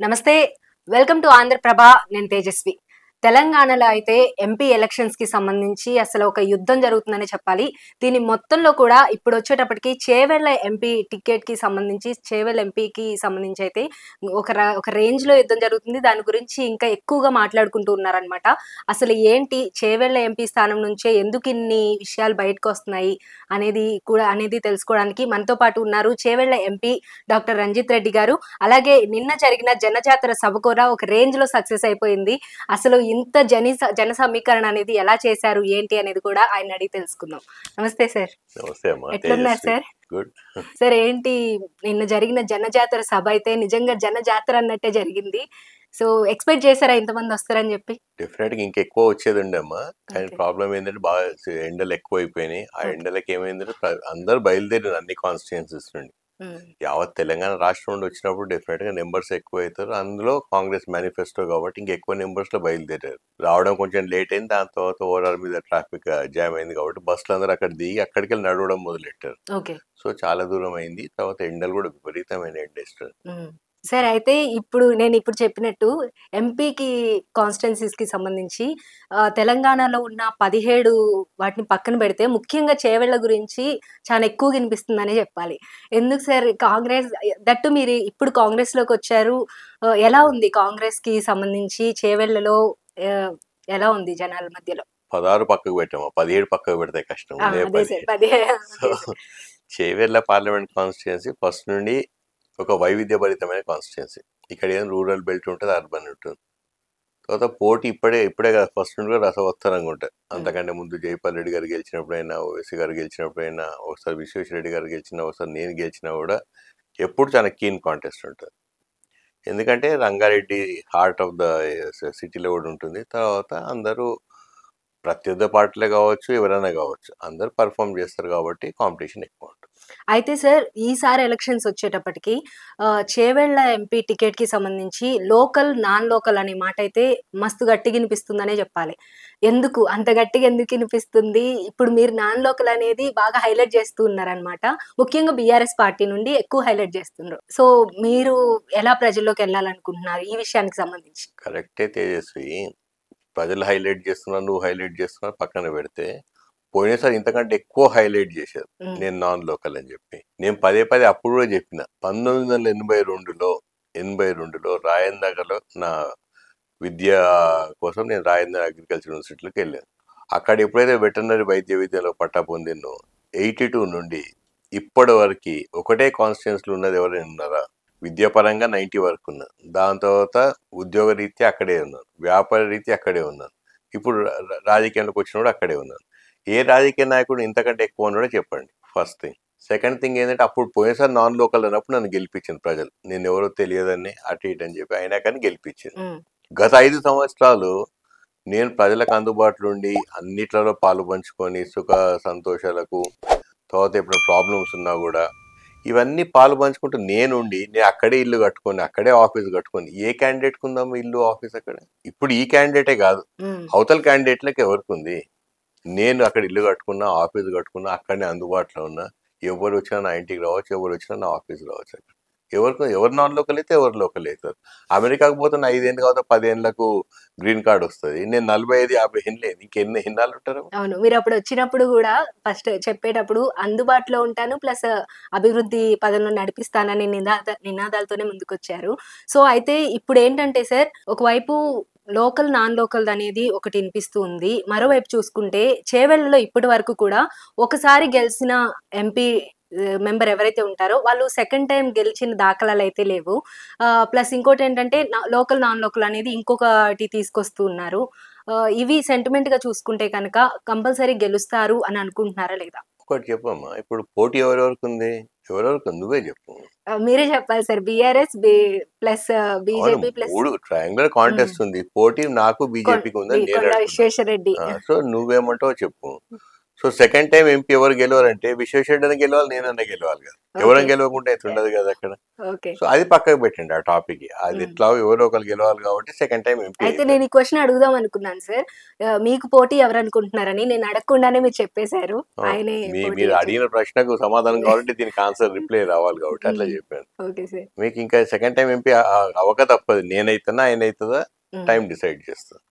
నమస్తే welcome to Andhraprabha నేను తేజస్వి తెలంగాణలో అయితే ఎంపీ ఎలక్షన్స్ కి సంబంధించి అసలు ఒక యుద్ధం జరుగుతుందని చెప్పాలి దీని మొత్తంలో కూడా ఇప్పుడు వచ్చేటప్పటికి చేవెళ్ల ఎంపీ టికెట్ కి సంబంధించి చేవెళ్ల ఎంపీకి సంబంధించి అయితే ఒక ర- ఒక రేంజ్ లో యుద్ధం జరుగుతుంది దాని గురించి ఇంకా ఎక్కువగా మాట్లాడుకుంటూ ఉన్నారనమాట అసలు ఏంటి చేవెళ్ల ఎంపీ స్థానం నుంచే ఎందుకు ఇన్ని విషయాలు బయటకు వస్తున్నాయి అనేది కూడా అనేది తెలుసుకోవడానికి మనతో పాటు ఉన్నారు చేవెళ్ల ఎంపీ డాక్టర్ రంజిత్ రెడ్డి గారు అలాగే నిన్న జరిగిన జనజాతర సభ కూడా ఒక రేంజ్ లో సక్సెస్ అయిపోయింది అసలు ఇంత జని జన సమీకరణ అనేది ఎలా చేశారు ఏంటి అనేది కూడా ఆయన అడిగి తెలుసుకుందాం నమస్తే సార్ నమస్తే అమ్మా ఎట్లున్నారు సార్ గుడ్ సార్ ఏంటి నిన్న జరిగిన జనజాతర సభ అయితే నిజంగా జనజాతర అన్నట్టే జరిగింది సో ఎక్స్పెక్ట్ చేశారా ఇంతమంది వస్తారని చెప్పి డెఫినెట్ గా ఇంకెక్కువ వచ్చేది ఉండే అమ్మా కానీ Okay. ప్రాబ్లం ఏంటంటే బాగా ఎండలు ఎక్కువ అయిపోయినాయి ఆ Okay. ఎండలకి ఏమైందంటే ప్ర- అందరూ బయలుదేరారు అన్ని కాన్స్టిట్యున్సీస్ నుండి యావత్ తెలంగాణ రాష్ట్రం నుండి వచ్చినప్పుడు డెఫినెట్ గా నెంబర్స్ ఎక్కువ అవుతారు అందులో కాంగ్రెస్ మేనిఫెస్టో కాబట్టి ఇంకెక్కువ నెంబర్స్ లో బయలుదేరారు రావడం కొంచెం లేట్ అయింది దాని తర్వాత ఓవరాల్ మీద ట్రాఫిక్ జామ్ అయింది కాబట్టి బస్సులు అందరూ అక్కడ దిగి అక్కడికి వెళ్ళి నడవడం మొదలెట్టారు ఓకే సో చాలా దూరం అయింది తర్వాత ఎండలు కూడా విపరీతమైన ఎండేస్తారు సార్ అయితే ఇప్పుడు నేను ఇప్పుడు చెప్పినట్టు ఎంపీకి కాన్స్టిట్యున్సీస్ కి సంబంధించి ఆ, తెలంగాణలో ఉన్న పదిహేడు వాటిని పక్కన పెడితే ముఖ్యంగా చేవెళ్ల గురించి చాలా ఎక్కువ వినిపిస్తుందని చెప్పాలి ఎందుకు సార్ కాంగ్రెస్ దట్టు మీరు ఇప్పుడు కాంగ్రెస్ లోకి వచ్చారు ఆ, ఎలా ఉంది కాంగ్రెస్ కి సంబంధించి చేవెళ్లలో ఆ, ఎలా ఉంది జనాల మధ్యలో పదహారు పక్కకు పెట్టాము పదిహేడు పక్కకు పెడితే కష్టం ఆ, ఉండే అదే పని. సార్ పదిహేడు so Chevella parliament constituency first నుండి ఒక వైవిధ్యభరితమైన కాన్స్టిట్యున్సీ ఇక్కడ ఏం రూరల్ బెల్ట్ ఉంటుంది అర్బన్ ఉంటుంది తర్వాత పోటీ ఇప్పుడే ఇప్పుడే కదా ఫస్ట్ నుండి కూడా రసవత్తరంగా ఉంటుంది అంతకంటే ముందు జైపాల్ రెడ్డి గారు గెలిచినప్పుడైనా ఓవైసీ గారు గెలిచినప్పుడైనా ఒకసారి విశ్వేశ్వరరెడ్డి గారు గెలిచినా ఒకసారి నేను గెలిచినా కూడా ఎప్పుడు చాలా కీన్ కాంటెస్ట్ ఉంటుంది ఎందుకంటే రంగారెడ్డి హార్ట్ ఆఫ్ ద సిటీలో కూడా ఉంటుంది తర్వాత అందరూ ప్రత్యర్థ పార్టీలే కావచ్చు ఎవరైనా కావచ్చు అందరూ పర్ఫామ్ చేస్తారు కాబట్టి కాంపిటీషన్ ఎక్కువ ఉంటుంది అయితే సార్ ఈసారి ఎలక్షన్స్ వచ్చేటప్పటికి ఆ, చేవెళ్ల ఎంపీ టికెట్ కి సంబంధించి లోకల్ నాన్ లోకల్ అనే మాట అయితే మస్తు గట్టిగా వినిపిస్తుందనే చెప్పాలి ఎందుకు అంత గట్టిగా ఎందుకు వినిపిస్తుంది ఇప్పుడు మీరు నాన్ లోకల్ అనేది బాగా హైలైట్ చేస్తూ ఉన్నారనమాట ముఖ్యంగా బీఆర్ఎస్ పార్టీ నుండి ఎక్కువ హైలైట్ చేస్తున్నారు సో మీరు ఎలా ప్రజల్లోకి వెళ్ళాలనుకుంటున్నారు ఈ విషయానికి సంబంధించి కరెక్టే తేజస్వి ప్రజలు హైలైట్ చేస్తున్నారు నువ్వు హైలైట్ చేస్తున్నారు పక్కన పెడితే పోయినసారి ఇంతకంటే ఎక్కువ హైలైట్ చేశారు ఉమ్, నేను నాన్ లోకల్ అని చెప్పి నేను పదే పదే అప్పుడు కూడా చెప్పిన పంతొమ్మిది వందల ఎనభై రెండులో ఎనభై రెండులో రాయందగర్లో నా విద్య కోసం నేను రాయందర్ అగ్రికల్చర్ యూనివర్సిటీలోకి వెళ్ళాను అక్కడ ఎప్పుడైతే వెటర్నరీ వైద్య విద్యలో పట్టా పొందినో ఎయిటీ టూ నుండి ఇప్పటి వరకు ఒకటే కాన్స్టిట్యున్సీలు ఉన్నది ఎవరైనా ఉన్నారా విద్యాపరంగా నైంటీ వరకు ఉన్నాను దాని తర్వాత ఉద్యోగ రీత్యా అక్కడే ఉన్నాను వ్యాపార రీత్యా అక్కడే ఉన్నాను ఇప్పుడు రా- రా- రాజకీయాలకు వచ్చినప్పుడు అక్కడే ఉన్నాను ఏ రాజకీయ నాయకుడు ఇంతకంటే ఎక్కువ ఉన్నాడో చెప్పండి ఫస్ట్ థింగ్ సెకండ్ థింగ్ ఏంటంటే అప్పుడు పోయినసారి నాన్ లోకల్ అన్నప్పుడు నన్ను గెలిపించింది ప్రజలు నేను ఎవరో తెలియదని అటు ఇటు అని చెప్పి అయినా కానీ గెలిపించింది ఉమ్, గత ఐదు సంవత్సరాలు నేను ప్రజలకు అందుబాటులో ఉండి అన్నిట్లలో పాలు పంచుకొని సుఖ సంతోషాలకు తర్వాత ఇప్పుడు ప్రాబ్లమ్స్ ఉన్నా కూడా ఇవన్నీ పాలు పంచుకుంటూ నేనుండి నేను అక్కడే ఇల్లు కట్టుకొని అక్కడే ఆఫీస్ కట్టుకొని ఏ క్యాండిడేట్ కుందాము ఇల్లు ఆఫీస్ అక్కడ ఇప్పుడు ఈ క్యాండిడేటే కాదు ఉమ్, అవతల క్యాండిడేట్లకి ఎవరికి ఉంది నేను అక్కడ ఇల్లు కట్టుకున్నా ఆఫీస్ కట్టుకున్నా అక్కడనే అందుబాటులో ఉన్నా ఎవరు వచ్చినా నా ఇంటికి రావచ్చు ఎవరు వచ్చినా నా ఆఫీస్ రావచ్చు అక్కడ ఎవరికి ఎవరు నాన్ లోకల్ అయితే ఎవరు లోకల్ అవుతారు అమెరికాకు పోతున్న ఐదేళ్ళు కావచ్చు పదేళ్ళకు గ్రీన్ కార్డ్ వస్తుంది నేను నలభై ఐదు యాభై ఏళ్ళు లేదు ఇంకెన్ని ఎన్నాళ్ళు ఉంటారు అవును మీరు అప్పుడు వచ్చినప్పుడు కూడా ఫస్ట్ చెప్పేటప్పుడు అందుబాటులో ఉంటాను ప్లస్ అభివృద్ధి పదంలో నడిపిస్తానని నినాద నినాదాలతోనే ముందుకొచ్చారు సో అయితే ఇప్పుడు ఏంటంటే సార్ ఒకవైపు లోకల్ నాన్ లోకల్ అనేది ఒకటి వినిపిస్తూ ఉంది మరోవైపు చూసుకుంటే చేవెళ్లలో ఇప్పటి వరకు కూడా ఒకసారి గెలిచిన ఎంపీ మెంబర్ ఎవరైతే ఉంటారో వాళ్ళు సెకండ్ టైం గెలిచిన దాఖలాలు అయితే లేవు ప్లస్ ఇంకోటి ఏంటంటే లోకల్ నాన్ లోకల్ అనేది ఇంకొకటి తీసుకొస్తూ ఉన్నారు ఆ, ఇవి సెంటిమెంట్ గా చూసుకుంటే కనుక కంపల్సరీ గెలుస్తారు అని అనుకుంటున్నారా లేదా ఒకటి చెప్పమ్మా ఇప్పుడు పోటీ ఎవరెవరికి ఉంది ఎవరెవరికి ఉంది? నువ్వే చెప్పు ఆ, మీరే చెప్పాలి సార్ బిఆర్ఎస్ ప్లస్ బీజేపీ అవును, ప్లస్ మూడు ట్రయాంగులర్ కాంటెస్ట్ ఉంది పోటీ నాకు బీజేపీకి ఉందని నేను కొండ అంటున్నా. విశ్వేశ్వరరెడ్డి ఆ, సో నువ్వేమంటావో చెప్పు సో సెకండ్ టైం ఎంపీ ఎవరు గెలవాలంటే విశ్వేశ్వరుడని గెలవాలి నేనన్నా గెలవాలి కదా ఎవరైనా గెలవకుంటే అయితే ఉండదు కదా అక్కడ ఓకే సో అది పక్కకు పెట్టండి ఆ టాపిక్ అది Hmm. ఎట్లా ఎవరో ఒకరు గెలవాలి కాబట్టి సెకండ్ టైం ఎంపీ అయితే నేను ఈ క్వశ్చన్ అడుగుదాం అనుకున్నాను సార్ ఆ, మీకు పోటీ ఎవరు అనుకుంటున్నారని నేను అడగకుండానే మీరు చెప్పేశారు ఆయనే మీ పోటీ మీరు చేస్తారు. అడిగిన ప్రశ్నకు సమాధానం కావాలంటే దీనికి ఆన్సర్ రిప్లై రావాలి కాబట్టి అట్లా Hmm. చెప్పాను ఓకే సార్ మీకు ఇంకా సెకండ్ టైం ఎంపీ అవక తప్పదు నేనైతున్నా ఆయన అవుతుందా ఉమ్. టైం డిసైడ్ చేస్తా